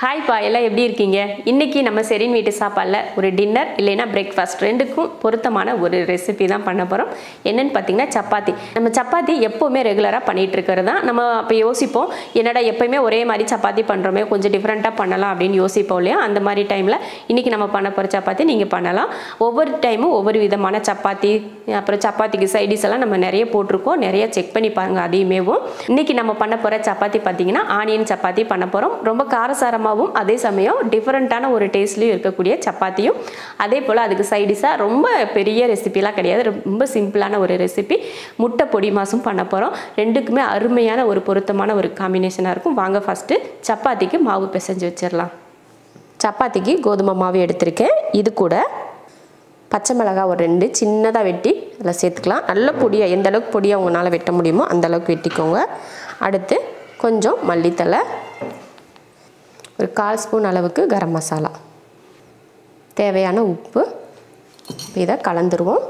ஹாய்ப்பா எல்லாம் எப்படி இருக்கீங்க இன்னைக்கு நம்ம செரின் வீட்டு சாப்பாடில் ஒரு டின்னர் இல்லைன்னா பிரேக்ஃபாஸ்ட் ரெண்டுக்கும் பொருத்தமான ஒரு ரெசிபி தான் பண்ண போகிறோம் என்னன்னு பார்த்தீங்கன்னா சப்பாத்தி நம்ம சப்பாத்தி எப்போவுமே ரெகுலராக பண்ணிட்டு இருக்கிறது தான் நம்ம அப்போ யோசிப்போம் என்னடா எப்பயுமே ஒரே மாதிரி சப்பாத்தி பண்ணுறோமே கொஞ்சம் டிஃப்ரெண்ட்டாக பண்ணலாம் அப்படின்னு யோசிப்போம் இல்லையா அந்த மாதிரி டைமில் இன்னைக்கு நம்ம பண்ண போகிற சப்பாத்தி நீங்கள் பண்ணலாம் ஒவ்வொரு டைமும் ஒவ்வொரு விதமான சப்பாத்தி அப்புறம் சப்பாத்திக்கு சைடிஸ் எல்லாம் நம்ம நிறைய போட்டிருக்கோம் நிறைய செக் பண்ணி பாருங்கள் அதையுமேவும் இன்னைக்கு நம்ம பண்ண போகிற சப்பாத்தி பார்த்தீங்கன்னா ஆனியன் சப்பாத்தி பண்ண போகிறோம் ரொம்ப காரசாரமாகவும் அதே சமயம் டிஃப்ரெண்ட்டான ஒரு டேஸ்ட்லையும் இருக்கக்கூடிய சப்பாத்தியும் அதே போல் அதுக்கு சைடிஸாக ரொம்ப பெரிய ரெசிபிலாம் கிடையாது ரொம்ப சிம்பிளான ஒரு ரெசிபி முட்டை பொடி மாசும் பண்ண போகிறோம் ரெண்டுக்குமே அருமையான ஒரு பொருத்தமான ஒரு காம்பினேஷனாக இருக்கும் வாங்க ஃபஸ்ட்டு சப்பாத்திக்கு மாவு பிசைஞ்சு வச்சிடலாம் சப்பாத்திக்கு கோதுமை மாவு எடுத்திருக்கேன் இது கூட பச்சை மிளகாய் ஒரு ரெண்டு சின்னதாக வெட்டி அதில் சேர்த்துக்கலாம் நல்ல பொடியாக எந்த அளவுக்கு பொடியாக உங்களால் வெட்ட முடியுமோ அந்த அளவுக்கு வெட்டிக்கோங்க அடுத்து கொஞ்சம் மல்லித்தலை ஒரு கால் ஸ்பூன் அளவுக்கு கரம் மசாலா தேவையான உப்பு இதை கலந்துருவோம்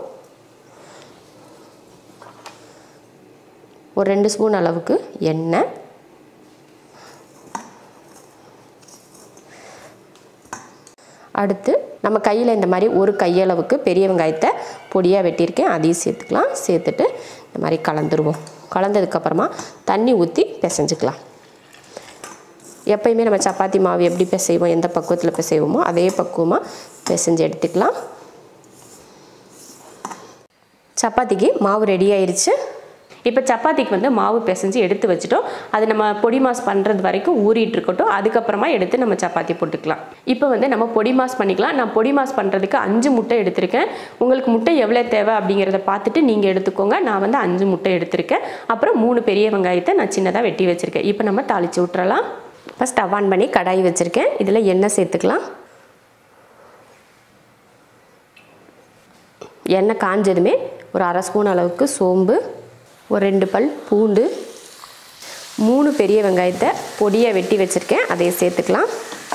ஒரு ரெண்டு ஸ்பூன் அளவுக்கு எண்ணெய் அடுத்து நம்ம கையில் இந்த மாதிரி ஒரு கையளவுக்கு பெரிய வெங்காயத்தை பொடியாக வெட்டியிருக்கேன் அதையும் சேர்த்துக்கலாம் சேர்த்துட்டு இந்த மாதிரி கலந்துருவோம் கலந்ததுக்கப்புறமா தண்ணி ஊற்றி பிசைஞ்சுக்கலாம் எப்பயுமே நம்ம சப்பாத்தி மாவு எப்படி பிசைவோம் எந்த பக்குவத்தில் பிசைவோமோ அதே பக்குவமாக பிசைஞ்சு எடுத்துக்கலாம் சப்பாத்திக்கு மாவு ரெடி ஆயிடுச்சு இப்போ சப்பாத்திக்கு வந்து மாவு பிசைஞ்சு எடுத்து வச்சுட்டோம் அது நம்ம பொடி மாஸ் பண்ணுறது வரைக்கும் ஊறிட்டு இருக்கட்டும் அதுக்கப்புறமா எடுத்து நம்ம சப்பாத்தி போட்டுக்கலாம் இப்போ வந்து நம்ம பொடி மாஸ் பண்ணிக்கலாம் நான் பொடி மாஸ் பண்ணுறதுக்கு அஞ்சு முட்டை எடுத்திருக்கேன் உங்களுக்கு முட்டை எவ்வளோ தேவை அப்படிங்கிறத பார்த்துட்டு நீங்கள் எடுத்துக்கோங்க நான் வந்து அஞ்சு முட்டை எடுத்திருக்கேன் அப்புறம் மூணு பெரிய வெங்காயத்தை நான் சின்னதாக வெட்டி வச்சுருக்கேன் இப்போ நம்ம தாளித்து விட்டுறலாம் இப்போ ஸ்டவ் ஆன் பண்ணி கடாய் வச்சுருக்கேன் இதில் எண்ணெய் சேர்த்துக்கலாம் எண்ணெய் காஞ்சதுமே ஒரு அரை ஸ்பூன் அளவுக்கு சோம்பு ஒரு ரெண்டு பல் பூண்டு மூணு பெரிய வெங்காயத்தை பொடியாக வெட்டி வச்சுருக்கேன் அதையும் சேர்த்துக்கலாம்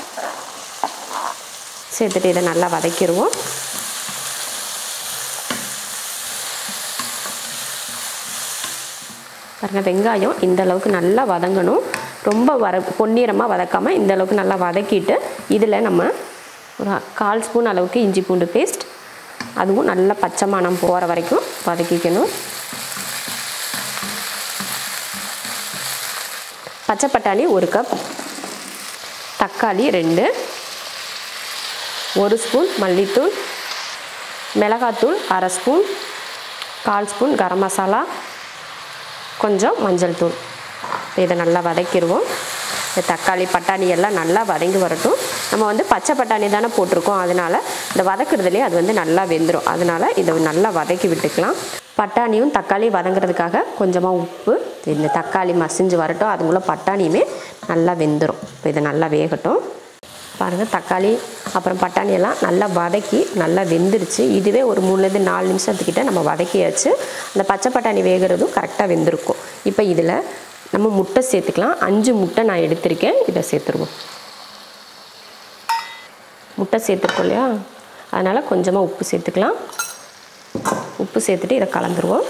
சேர்த்துட்டு இதை நல்லா வதக்கிடுவோம் பாருங்கள் வெங்காயம் இந்த அளவுக்கு நல்லா வதங்கணும் ரொம்ப வர பொன்னிறமாக வதக்காமல் இந்த அளவுக்கு நல்லா வதக்கிட்டு இதில் நம்ம ஒரு கால் ஸ்பூன் அளவுக்கு இஞ்சி பூண்டு பேஸ்ட் அதுவும் நல்லா பச்சை மணம் போகிற வரைக்கும் வதக்கிக்கணும் பச்சை பட்டாணி ஒரு கப் தக்காளி ரெண்டு ஒரு ஸ்பூன் மல்லித்தூள் மிளகாத்தூள் அரை ஸ்பூன் கால் ஸ்பூன் கரம் மசாலா கொஞ்சம் மஞ்சள் தூள் இதை நல்லா வதக்கிடுவோம் இந்த தக்காளி பட்டாணி எல்லாம் நல்லா வதங்கி வரட்டும் நம்ம வந்து பச்சை பட்டாணி தானே போட்டிருக்கோம் அதனால் இந்த வதக்குறதுலேயே அது வந்து நல்லா வெந்துடும் அதனால் இதை நல்லா வதக்கி விட்டுக்கலாம் பட்டாணியும் தக்காளி வதங்குறதுக்காக கொஞ்சமாக உப்பு இந்த தக்காளி மசிஞ்சு வரட்டும் அதுக்குள்ளே பட்டாணியுமே நல்லா வெந்துடும் இப்போ இதை நல்லா வேகட்டும் பாருங்கள் தக்காளி அப்புறம் பட்டாணி எல்லாம் நல்லா வதக்கி நல்லா வெந்துருச்சு இதுவே ஒரு மூணுலேருந்து நாலு நிமிஷத்துக்கிட்ட நம்ம வதக்கியாச்சு அந்த பச்சை பட்டாணி வேகிறதும் கரெக்டாக வெந்திருக்கும் இப்போ இதில் நம்ம முட்டை சேர்த்துக்கலாம் அஞ்சு முட்டை நான் எடுத்திருக்கேன் இதை சேர்த்துருவோம் முட்டை சேர்த்துருக்கோம் இல்லையா அதனால் கொஞ்சமாக உப்பு சேர்த்துக்கலாம் உப்பு சேர்த்துட்டு இதை கலந்துருவோம்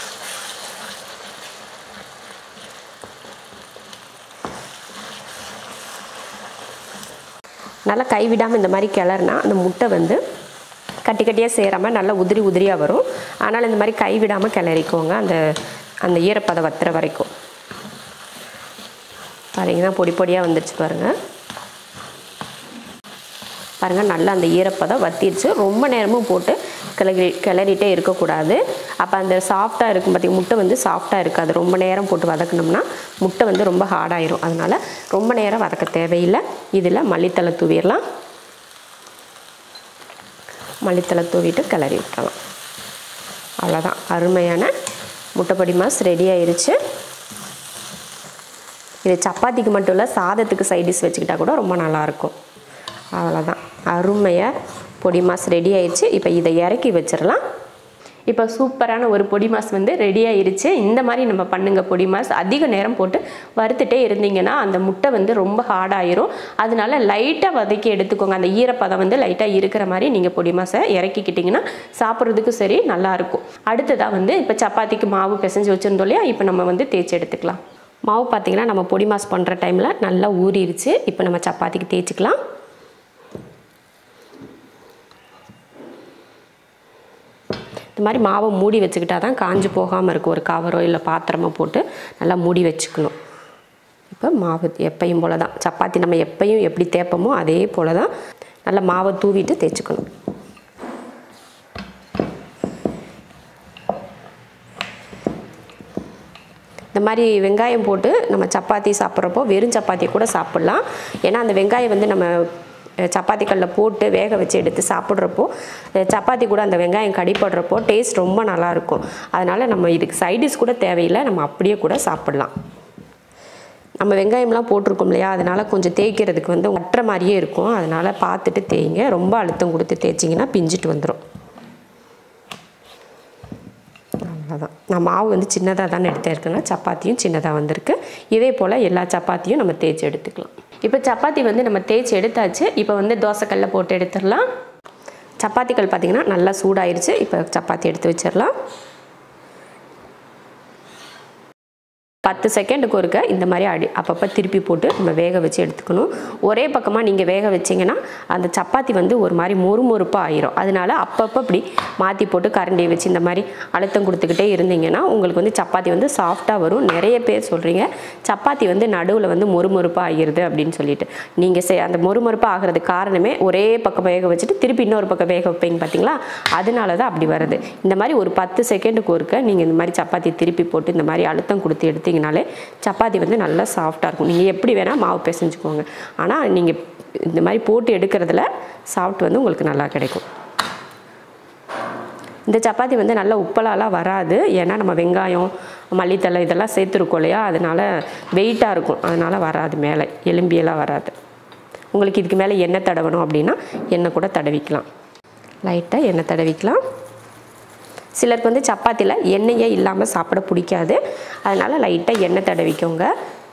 நல்லா கைவிடாமல் இந்த மாதிரி கிளறுனா அந்த முட்டை வந்து கட்டி கட்டியாக சேராமல் நல்லா உதிரி உதிரியாக வரும் ஆனால் இந்த மாதிரி கைவிடாமல் கிளறிக்கோங்க அந்த அந்த ஈரப்பதம் வத்துற வரைக்கும் பாருங்கன்னா பொடி பொடியாக வந்துருச்சு பாருங்கள் பாருங்கள் நல்லா அந்த ஈரப்பதம் வத்திடுச்சு ரொம்ப நேரமும் போட்டு கிளறி கிளறிட்டே இருக்கக்கூடாது அப்போ அந்த சாஃப்டாக இருக்கும் பார்த்திங்க முட்டை வந்து சாஃப்டாக இருக்காது ரொம்ப நேரம் போட்டு வதக்கணும்னா முட்டை வந்து ரொம்ப ஹார்டாயிரும் அதனால் ரொம்ப நேரம் வதக்க தேவையில்லை இதில் மல்லித்தலை தூவிடலாம் மல்லித்தலை தூவிட்டு கிளறி விட்டுறலாம் அவ்வளோதான் அருமையான முட்டைப்பொடி மாஸ் ரெடி ஆயிருச்சு இது சப்பாத்திக்கு மட்டும் இல்லை சாதத்துக்கு சைடிஷ் வச்சுக்கிட்டா கூட ரொம்ப நல்லாயிருக்கும் அவ்வளோதான் அருமையாக பொடி மாஸ் ரெடி ஆயிடுச்சு இப்போ இதை இறக்கி வச்சிடலாம் இப்போ சூப்பரான ஒரு பொடி மாஸ் வந்து ரெடி ஆயிருச்சு இந்த மாதிரி நம்ம பண்ணுங்க பொடி மாஸ் அதிக நேரம் போட்டு வறுத்துட்டே இருந்தீங்கன்னா அந்த முட்டை வந்து ரொம்ப ஹார்டாயிரும் அதனால லைட்டாக வதக்கி எடுத்துக்கோங்க அந்த ஈரப்பதம் வந்து லைட்டாக இருக்கிற மாதிரி நீங்கள் பொடி மாஸை இறக்கிக்கிட்டிங்கன்னா சாப்பிட்றதுக்கும் சரி நல்லாயிருக்கும் அடுத்ததாக வந்து இப்போ சப்பாத்திக்கு மாவு பிசைஞ்சு வச்சுருந்தோம் இல்லையா இப்போ நம்ம வந்து தேய்ச்சி எடுத்துக்கலாம் மாவு பார்த்திங்கன்னா நம்ம பொடி மாஸ் பண்ணுற டைமில் நல்லா ஊறிடுச்சு இப்போ நம்ம சப்பாத்திக்கு தேய்ச்சிக்கலாம் இந்த மாதிரி மாவை மூடி வச்சுக்கிட்டா தான் காஞ்சு போகாமல் இருக்கும் ஒரு கவரோ இல்லை பாத்திரமோ போட்டு நல்லா மூடி வச்சுக்கணும் இப்போ மாவு எப்பையும் போல தான் சப்பாத்தி நம்ம எப்பையும் எப்படி தேய்ப்போமோ அதே போல் தான் நல்லா மாவை தூவிட்டு தேய்ச்சிக்கணும் இந்த மாதிரி வெங்காயம் போட்டு நம்ம சப்பாத்தி சாப்பிட்றப்போ வெறும் சப்பாத்தி கூட சாப்பிட்லாம் ஏன்னா அந்த வெங்காயம் வந்து நம்ம அஹ், சப்பாத்தி கல்லில் போட்டு வேக வச்சு எடுத்து சாப்பிட்றப்போ அஹ், சப்பாத்தி கூட அந்த வெங்காயம் கடிப்படுறப்போ டேஸ்ட் ரொம்ப நல்லாயிருக்கும் அதனால் நம்ம இதுக்கு சைடிஷ் கூட தேவையில்லை நம்ம அப்படியே கூட சாப்பிட்லாம் நம்ம வெங்காயம்லாம் போட்டிருக்கோம் இல்லையா அதனால் கொஞ்சம் தேய்க்கிறதுக்கு வந்து ஒட்டுற மாதிரியே இருக்கும் அதனால் பார்த்துட்டு தேய்ங்க ரொம்ப அழுத்தம் கொடுத்து தேய்ச்சிங்கன்னா பிஞ்சிட்டு வந்துடும் அவ்வளோதான் நான் மாவு வந்து சின்னதாக தானே எடுத்து இருக்கேன்னா சப்பாத்தியும் சின்னதாக வந்திருக்கு இதே போல் எல்லா சப்பாத்தியும் நம்ம தேய்ச்சி எடுத்துக்கலாம் இப்போ சப்பாத்தி வந்து நம்ம தேய்ச்சி எடுத்தாச்சு இப்போ வந்து தோசைக்கல்ல போட்டு எடுத்துடலாம் சப்பாத்திகள் பார்த்திங்கன்னா நல்லா சூடாயிருச்சு இப்போ சப்பாத்தி எடுத்து வச்சிடலாம் பத்து செகண்டுக்கு ஒருக்க இந்த மாதிரி அடி அப்பப்போ திருப்பி போட்டு நம்ம வேக வச்சு எடுத்துக்கணும் ஒரே பக்கமாக நீங்கள் வேக வச்சிங்கன்னா அந்த சப்பாத்தி வந்து ஒரு மாதிரி மொறுமொறுப்பாக ஆயிரும் அதனால அப்பப்போ இப்படி மாற்றி போட்டு கரண்டியை வச்சு இந்த மாதிரி அழுத்தம் கொடுத்துக்கிட்டே இருந்தீங்கன்னா உங்களுக்கு வந்து சப்பாத்தி வந்து சாஃப்டாக வரும் நிறைய பேர் சொல்கிறீங்க சப்பாத்தி வந்து நடுவில் வந்து மொறுமொறுப்பாக ஆகிருது அப்படின்னு சொல்லிட்டு நீங்கள் செ அந்த மொறுமொறுப்பாக ஆகிறதுக்கு காரணமே ஒரே பக்கம் வேக வச்சுட்டு திருப்பி இன்னொரு பக்கம் வேக வைப்பீங்க பார்த்தீங்களா அதனால தான் அப்படி வருது இந்த மாதிரி ஒரு பத்து செகண்டுக்கு ஒருக்க நீங்கள் இந்த மாதிரி சப்பாத்தி திருப்பி போட்டு இந்த மாதிரி அழுத்தம் கொடுத்து எடுத்தீங்கனாலே சப்பாத்தி வந்து நல்லா சாஃப்டாக இருக்கும் நீங்கள் எப்படி வேணால் மாவு பிசைஞ்சுக்கோங்க ஆனால் நீங்கள் இந்த மாதிரி போட்டு எடுக்கிறதுல சாஃப்ட் வந்து உங்களுக்கு நல்லா கிடைக்கும் இந்த சப்பாத்தி வந்து நல்லா உப்பலாலாம் வராது ஏன்னா நம்ம வெங்காயம் மல்லித்தலை இதெல்லாம் சேர்த்துருக்கோம் இல்லையா அதனால் வெயிட்டாக இருக்கும் அதனால் வராது மேலே எலும்பியெல்லாம் வராது உங்களுக்கு இதுக்கு மேலே எண்ணெய் தடவணும் அப்படின்னா எண்ணெய் கூட தடவிக்கலாம் லைட்டாக எண்ணெய் தடவிக்கலாம் சிலருக்கு வந்து சப்பாத்தியில் எண்ணெயே இல்லாமல் சாப்பிட பிடிக்காது அதனால் லைட்டாக எண்ணெய் தடவிக்கோங்க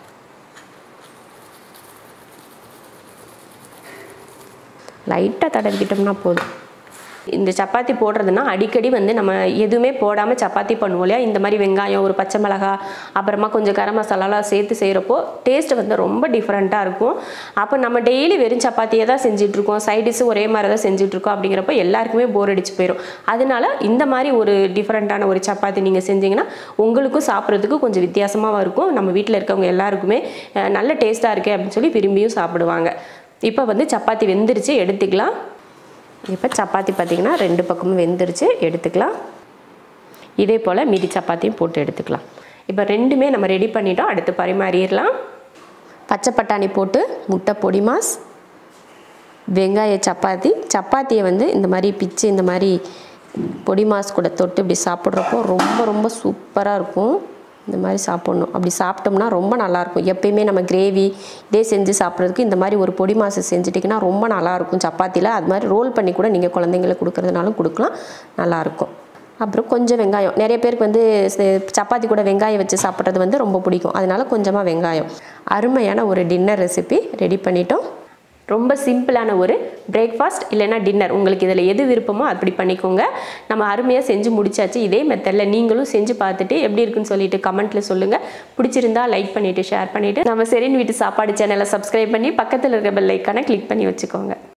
லைட்டாக தடவிக்கிட்டோம்னா போதும் இந்த சப்பாத்தி போடுறதுன்னா அடிக்கடி வந்து நம்ம எதுவுமே போடாமல் சப்பாத்தி பண்ணுவோம் இல்லையா இந்த மாதிரி வெங்காயம் ஒரு பச்சை மிளகா அப்புறமா கொஞ்சம் கரம் மசாலாலாம் சேர்த்து செய்கிறப்போ டேஸ்ட் வந்து ரொம்ப டிஃப்ரெண்ட்டாக இருக்கும் அப்போ நம்ம டெய்லி வெறும் சப்பாத்தியை தான் செஞ்சிட்ருக்கோம் சைடிஷும் ஒரே மாதிரி தான் செஞ்சிட்ருக்கோம் அப்படிங்கிறப்ப எல்லாருக்குமே போர் அடிச்சு போயிடும் அதனால இந்த மாதிரி ஒரு டிஃப்ரெண்ட்டான ஒரு சப்பாத்தி நீங்கள் செஞ்சீங்கன்னா உங்களுக்கும் சாப்பிட்றதுக்கு கொஞ்சம் வித்தியாசமாக இருக்கும் நம்ம வீட்டில் இருக்கவங்க எல்லாருக்குமே அஹ், நல்ல டேஸ்ட்டாக இருக்கே அப்படின்னு சொல்லி விரும்பியும் சாப்பிடுவாங்க இப்போ வந்து சப்பாத்தி வெந்துருச்சு எடுத்துக்கலாம் இப்போ சப்பாத்தி பார்த்திங்கன்னா ரெண்டு பக்கமும் வெந்துருச்சு எடுத்துக்கலாம் இதே போல் மீதி சப்பாத்தியும் போட்டு எடுத்துக்கலாம் இப்போ ரெண்டுமே நம்ம ரெடி பண்ணிட்டோம் அடுத்து பரிமாறிடலாம் பச்சை பட்டாணி போட்டு முட்டை பொடி மாஸ் வெங்காய சப்பாத்தி சப்பாத்தியை வந்து இந்த மாதிரி பிச்சு இந்த மாதிரி பொடி மாஸ் கூட தொட்டு இப்படி சாப்பிட்றப்போ ரொம்ப ரொம்ப சூப்பராக இருக்கும் இந்த மாதிரி சாப்பிட்ணும் அப்படி சாப்பிட்டோம்னா ரொம்ப நல்லாயிருக்கும் எப்பயுமே நம்ம கிரேவி இதே செஞ்சு சாப்பிட்றதுக்கு இந்த மாதிரி ஒரு பொடி மாசு செஞ்சுட்டிங்கன்னா ரொம்ப நல்லாயிருக்கும் சப்பாத்தியில் அது மாதிரி ரோல் பண்ணி கூட நீங்கள் குழந்தைங்களுக்கு கொடுக்குறதுனாலும் கொடுக்கலாம் நல்லாயிருக்கும் அப்புறம் கொஞ்சம் வெங்காயம் நிறைய பேருக்கு வந்து ச- சப்பாத்தி கூட வெங்காயம் வச்சு சாப்பிட்றது வந்து ரொம்ப பிடிக்கும் அதனால கொஞ்சமாக வெங்காயம் அருமையான ஒரு டின்னர் ரெசிபி ரெடி பண்ணிட்டோம் ரொம்ப சிம்பிளான ஒரு பிரேக்ஃபாஸ்ட் இல்லைன்னா டின்னர் உங்களுக்கு இதில் எது விருப்பமோ அப்படி பண்ணிக்கோங்க நம்ம அருமையாக செஞ்சு முடிச்சாச்சு இதே மெத்தடில் நீங்களும் செஞ்சு பார்த்துட்டு எப்படி இருக்குன்னு சொல்லிட்டு கமெண்ட்டில் சொல்லுங்கள் பிடிச்சிருந்தா லைக் பண்ணிவிட்டு ஷேர் பண்ணிவிட்டு நம்ம செரின் வீட்டு சாப்பாடு சேனலை சப்ஸ்கிரைப் பண்ணி பக்கத்தில் இருக்க பெல் ஐக்கானை கிளிக் பண்ணி வச்சுக்கோங்க